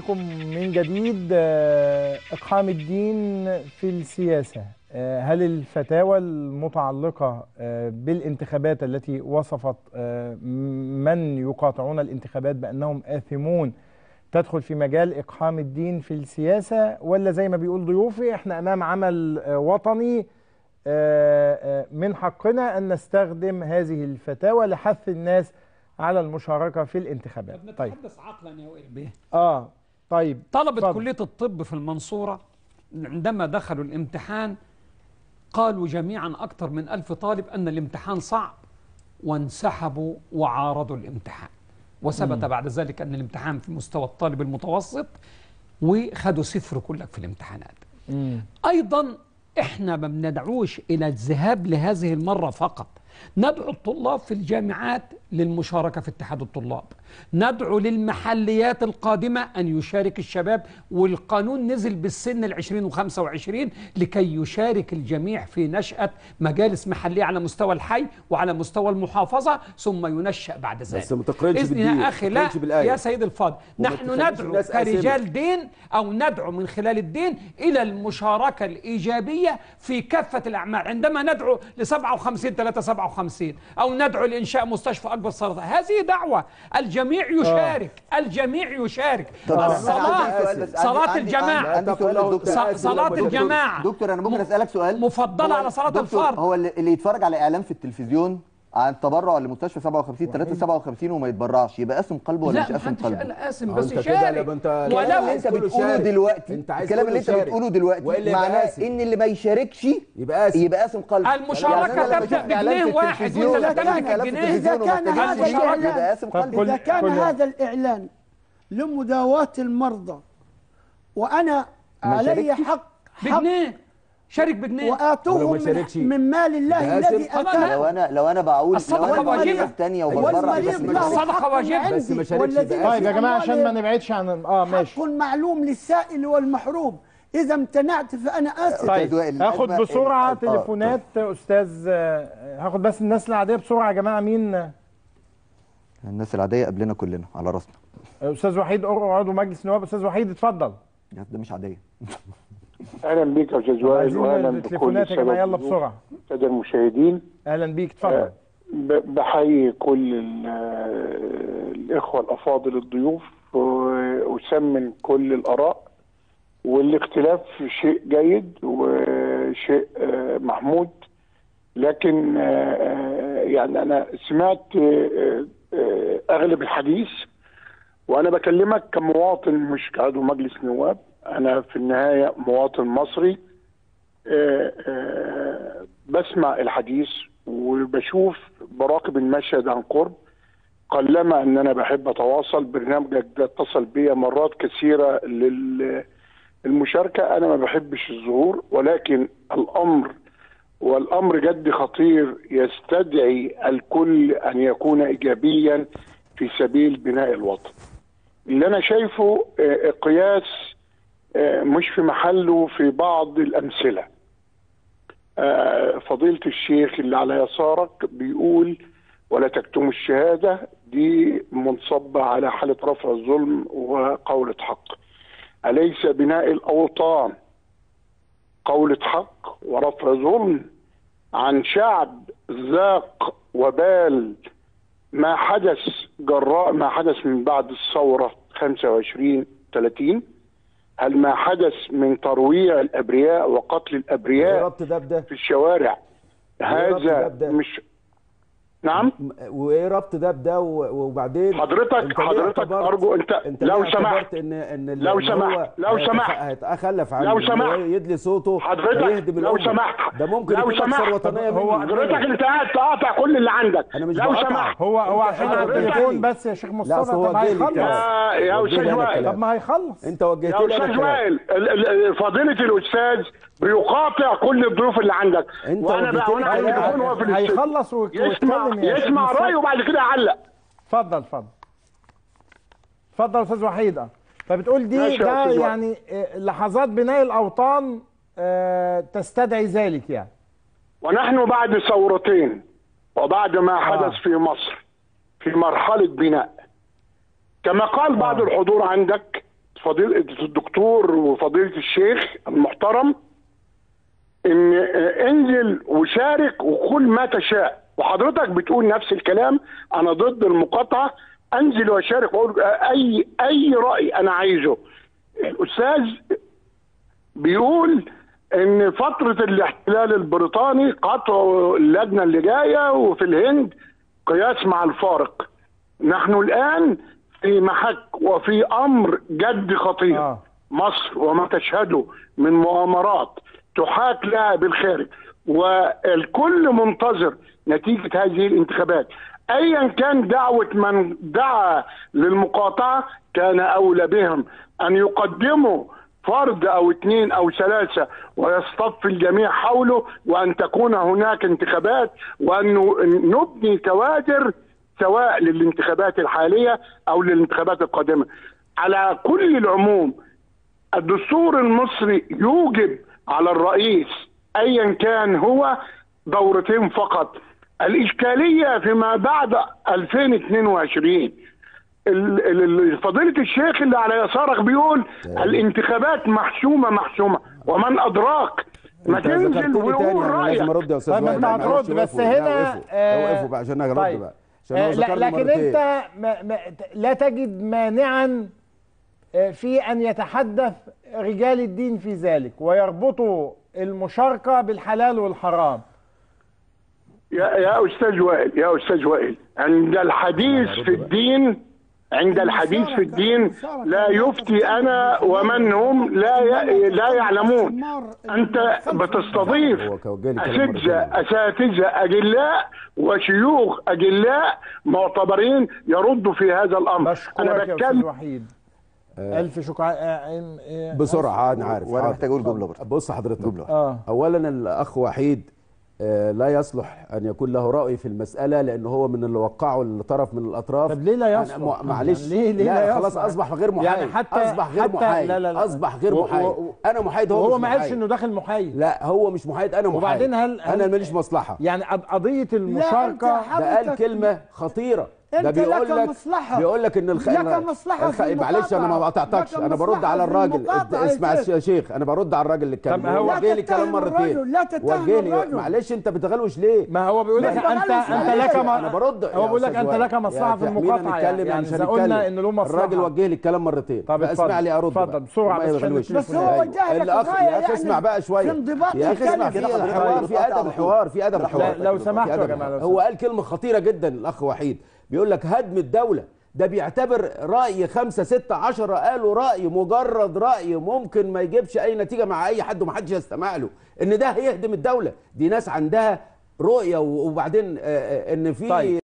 بكم من جديد آه، إقحام الدين في السياسة آه، هل الفتاوى المتعلقة آه، بالانتخابات التي وصفت آه، من يقاطعون الانتخابات بأنهم آثمون تدخل في مجال إقحام الدين في السياسة ولا زي ما بيقول ضيوفي احنا أمام عمل آه، وطني آه، آه، من حقنا أن نستخدم هذه الفتاوى لحث الناس على المشاركة في الانتخابات طيب نتحدث عقلا يا وائل بيه اه طيب طلبة اتفضل. كلية الطب في المنصورة عندما دخلوا الامتحان قالوا جميعا أكثر من ألف طالب أن الامتحان صعب وانسحبوا وعارضوا الامتحان وثبت بعد ذلك أن الامتحان في مستوى الطالب المتوسط وخدوا صفر كلك في الامتحانات مم. أيضا إحنا ما بندعوش إلى الذهاب لهذه المرة فقط ندعو الطلاب في الجامعات للمشاركة في اتحاد الطلاب ندعو للمحليات القادمة أن يشارك الشباب والقانون نزل بالسن العشرين وخمسة وعشرين لكي يشارك الجميع في نشأة مجالس محلية على مستوى الحي وعلى مستوى المحافظة ثم ينشأ بعد ذلك بس ما تقارنش إذن بالدين، يا أخي ما لا تقارنش بالآية. يا سيد الفاضل وما نحن تخليش ندعو الناس آثمة. كرجال دين أو ندعو من خلال الدين إلى المشاركة الإيجابية في كافة الأعمال عندما ندعو ل 57 3 57 أو ندعو لإنشاء مستشفى أكبر سرطان هذه دعوة الجميع يشارك الجميع يشارك طب أنا الصلاة عندي سؤال بس. صلاة عندي- الجماعة عندي سؤال للدكتور. ص- صلاة دكتور- الجماعة دكتور انا ممكن م- اسالك سؤال مفضلة هو- على صلاة دكتور، الفرض هو اللي اللي يتفرج على اعلان في التلفزيون عن تبرع لمستشفى 57 3 57 وما يتبرعش يبقى قاسم قلبه ولا لا مش قاسم محدش قال قلبه قاسم أهو بس أنت كده يشارك لما أنت- الكلام ولو اللي انت كله بتقوله شارك. دلوقتي أنت عايز الكلام كله اللي انت شارك. بتقوله دلوقتي وإلا يبقى معناه قاسم. ان اللي ما يشاركش يبقى قاسم. يبقى قاسم قلبه المشاركة يعني أنا لما تبدأ أشوف إعلان بجنيه في واحد التلفزيون وإذا ولا تملك إعلان في الجنيه التلفزيون إذا كان وما هذا تجيش الإعلان- يبقى قاسم طب قلبه كل- إذا كان كل- هذا الإعلان لمداواة المرضى وأنا ما علي شاركتش؟ حق حق بجنيه شارك بجنيه ولو ما وآتوهم من, شاركش من مال الله يبقى الذي قاسم. طبعاً. لو آتاه انا لو انا بعول لو الصدقة انا بعول واجبة. ناس ثانيه وبتبرع والمريض بس ما له الصدقة حق واجبة. عندي بس ما شاركش والذين يبقى طيب يا في جماعة عشان ما أموالهم نبعدش عن اه ماشي حق معلوم للسائل والمحروم إذا امتنعت فأنا آسف طيب أستاذ وائل، هاخد الأزمة- بسرعة آه، تليفونات أستاذ آه، هاخد بس الناس العادية بسرعة يا جماعة مين الناس العاديه قبلنا كلنا على راسنا أستاذ وحيد عضو مجلس النواب أستاذ وحيد اتفضل ده مش عاديه اهلا بيك يا استاذ وائل عايزين واهلا بكل التليفونات يا جماعة يلا السادة بسرعة السادة المشاهدين أهلا بيك اتفضل ب- بحيي كل ال- الاخوه الافاضل الضيوف واسمن كل الاراء والاختلاف شيء جيد وشيء آه، محمود لكن آه، آه، يعني انا سمعت آه، آه، اغلب الحديث وانا بكلمك كمواطن مش كعضو مجلس نواب انا في النهايه مواطن مصري آه، آه، بسمع الحديث وبشوف براقب المشهد عن قرب قلما ان انا بحب اتواصل برنامجك ده اتصل بيا مرات كثيره للمشاركه انا ما بحبش الظهور ولكن الامر والامر جد خطير يستدعي الكل ان يكون ايجابيا في سبيل بناء الوطن. اللي انا شايفه آه، قياس آه، مش في محله في بعض الامثله. آه، فضيله الشيخ اللي على يسارك بيقول ولا تكتموا الشهاده دي منصبه على حاله رفع الظلم وقوله حق. اليس بناء الاوطان قولة حق ورفع ظلم عن شعب ذاق وبال ما حدث جراء ما حدث من بعد الثورة 25 30 هل ما حدث من ترويع الأبرياء وقتل ايه الأبرياء ربط ده بده في الشوارع إيه ربط ده هذا بده؟ مش نعم وايه ربط ده بده و- وبعدين حضرتك- أنت ليه حضرتك اعتبرت- أرجو أنت- انت لو ليه سمحت- اعتبرت ان ان ال- لو إن سمحت- هو لو هيتخ- سمحت. هيتخلف عن لو إن هو سمحت. يدلي صوته حضرتك ويهدم لو الأمة. سمحت ده ممكن لو يكون اكثر سمحت. وطنيه هو مني حضرتك انت قاعد تقاطع كل اللي عندك أنا مش لو بقاطع. سمحت هو هو عشان على حضرتك- التليفون بس يا شيخ لا مصطفى أصل هو طب جاي لي هيخلص كده. يا يا وجه استاذ لي أنا وائل كلام. طب ما هيخلص انت وجهت يا لي أنا استاذ كلام. وائل ال- ال- فضيله الاستاذ بيقاطع كل الضيوف اللي عندك أنت وانا وجهت بقى لي وانا على كلام. التليفون وهو في الاستوديو. هيخلص ويك- يسمع ويتكلم يا شيخ يسمع مصطفى. رايه وبعد كده يعلق اتفضل اتفضل اتفضل يا استاذ وحيد اه فبتقول دي ماشي يا ده أستاذ يعني آه، لحظات بناء الاوطان آه، تستدعي ذلك يعني ونحن بعد ثورتين وبعد ما حدث في مصر في مرحله بناء كما قال بعض الحضور عندك فضيله الدكتور وفضيله الشيخ المحترم ان آه، انزل وشارك وكل ما تشاء وحضرتك بتقول نفس الكلام انا ضد المقاطعه انزل واشارك واقول آه، اي اي راي انا عايزه الاستاذ بيقول ان فتره الاحتلال البريطاني قطعوا اللجنه اللي جايه وفي الهند قياس مع الفارق نحن الان في محك وفي امر جد خطير آه. مصر وما تشهده من مؤامرات تحاك لها بالخارج والكل منتظر نتيجه هذه الانتخابات ايا كان دعوه من دعا للمقاطعه كان اولى بهم ان يقدموا فرد او اثنين او ثلاثه ويصطف الجميع حوله وان تكون هناك انتخابات وان نبني كوادر سواء للانتخابات الحاليه او للانتخابات القادمه. على كل العموم الدستور المصري يوجب على الرئيس ايا كان هو دورتين فقط. الاشكاليه فيما بعد 2022 ال- ال- ال- فضيلة الشيخ اللي على يسارك بيقول الانتخابات محسومة محسومة ومن أدراك ما انت تنزل ذكرتني ويقول تاني انا رأيك لازم ارد يا استاذ طيب ما وائل. انت معلش هترد بس وقفوا. لا، هنا وقفوا. آه، وقفوا بقى عشان ارد طيب. بقى عشان هو آه، لا- ذكرني لكن مرتين. انت ما ما لا تجد مانعا آه، في ان يتحدث رجال الدين في ذلك ويربطوا المشاركه بالحلال والحرام يا, يا أستاذ وائل يا أستاذ وائل عند الحديث في الدين عند الحديث في الدين لا يفتي أنا ومن هم لا ي- لا يعلمون أنت بتستضيف هو كان جالي كلام مرتين. أساتذة أساتذة أجلاء وشيوخ أجلاء معتبرين يردوا في هذا الأمر بشكرك يا استاذ بتكلم وحيد الف شكر آه، آه، آه، بسرعه انا عارف وانا حاضر. محتاج اقول جمله برضه بص حضرتك آه. اولا الاخ وحيد آه، لا يصلح ان يكون له راي في المساله لان هو من اللي وقعه الطرف من الاطراف طب ليه لا أنا يصلح؟ م- معلش يعني ليه- ليه لا خلاص يصلح؟ اصبح غير محايد يعني حتى- اصبح غير حتى- محايد لا- لا- لا. اصبح غير و- و- محايد و- انا محايد هو وهو مش ما قالش محايد. انه داخل محايد لا هو مش محايد انا محايد وبعدين هل- هل- انا ماليش مصلحه يعني قض- قضيه أنت المشاركه حضرتك- ده قال كلمه خطيره ده أنت بيقول لك لك مصلحة. بيقول لك ان الخ... لك مصلحة في الخ... معلش انا ما المقاطعة. قطعتكش لك انا برد مصلحة على في الراجل المقاطعة يا اسمع شيخ. يا شيخ انا برد على الراجل اللي اتكلم طب هو- هو وجه لي لا كلام تتهم مرتين الرجل، لا تتهم وجه لي الرجل. معلش انت بتغلوش ليه ما هو بيقول لك ما انت بغلوش انت عليك. لك انا برد هو بيقول لك انت لك مصلحه في المقاطعه يعني, يعني اذا قلنا انه له مصلحه الراجل وجه لي الكلام مرتين طب فاسمع اتفضل، لي ارد اتفضل بقى. بسرعة ما بس عشان يغلوش. بس هو أيوة. وجه لك الاخ الغاية يا اخي يعني اسمع بقى شويه في انضباط يا اخي اسمع الكلمة. في كده الحوار حضرتك في ادب بتقطع الحوار في ادب الحوار لا، لو سمحتوا في يا أدب جماعة، لو الحوار. هو قال كلمه خطيره جدا الاخ وحيد بيقول لك هدم الدوله ده بيعتبر رأي خمسة ستة عشرة قالوا رأي مجرد رأي ممكن ما يجيبش أي نتيجة مع أي حد ومحدش يستمع له إن ده هيهدم الدولة دي ناس عندها رؤية وبعدين آه، آه، إن في طيب.